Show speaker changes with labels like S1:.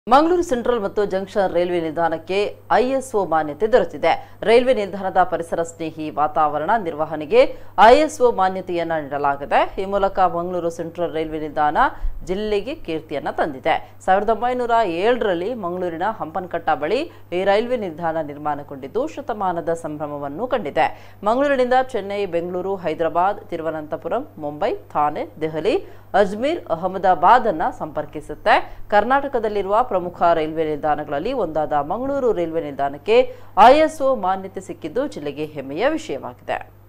S1: Mangaluru central ಮತ್ತು junction railway ನಿಲ್ದಾಣಕ್ಕೆ ISO ಮಾನ್ಯತೆ ದೊರೆತಿದೆ ರೈಲ್ವೆ ನಿಲ್ದಾಣದ ಪರಿಸರ ಸ್ನೇಹಿ ವಾತಾವರಣ ನಿರ್ವಹಣೆಗೆ ಐಎಸ್ಒ ಮಾನ್ಯತೆಯನ್ನ ನೀಡಲಾಗಿದೆ ಈ ಮೂಲಕ ಮಂಗಳೂರು ಸೆಂಟ್ರಲ್ ರೈಲ್ವೆ ನಿಲ್ದಾಣ ಜಿಲ್ಲೆಗೆ ಕೀರ್ತಿಯನ್ನ ತಂದಿದೆ ಸಾವಿರದ ಒಂಬೈನೂರ ಏಳರಲ್ಲಿ ಮಂಗಳೂರಿನ ಹಂಪನಕಟ್ಟ ಬಳಿ ಈ ರೈಲ್ವೆ ನಿಲ್ದಾಣ ನಿರ್ಮಾಣಗೊಂಡಿದ್ದು ಶತಮಾನದ ಸಂಭ್ರಮವನ್ನು ಕಂಡಿದೆ ಮಂಗಳೂರಿನಿಂದ ಚೆನ್ನೈ ಬೆಂಗಳೂರು ಹೈದರಾಬಾದ್ ತಿರುವನಂತಪುರಂ ಮುಂಬೈ ಥಾನೆ ದೆಹಲಿ ಅಜ್ಮೀರ್ ಅಹಮದಾಬಾದ್ ಅನ್ನ ಸಂಪರ್ಕಿಸುತ್ತೆ ಕರ್ನಾಟಕದಲ್ಲಿರುವ ಪ್ರಮುಖ ರೈಲ್ವೆ ನಿಲ್ದಾಣಗಳಲ್ಲಿ ಒಂದಾದ ಮಂಗಳೂರು ರೈಲ್ವೆ ನಿಲ್ದಾಣಕ್ಕೆ ಐಎಸ್ಒ ಮಾನ್ಯತೆ ಸಿಕ್ಕಿದ್ದು ಜಿಲ್ಲೆಗೆ ಹೆಮ್ಮೆಯ ವಿಷಯವಾಗಿದೆ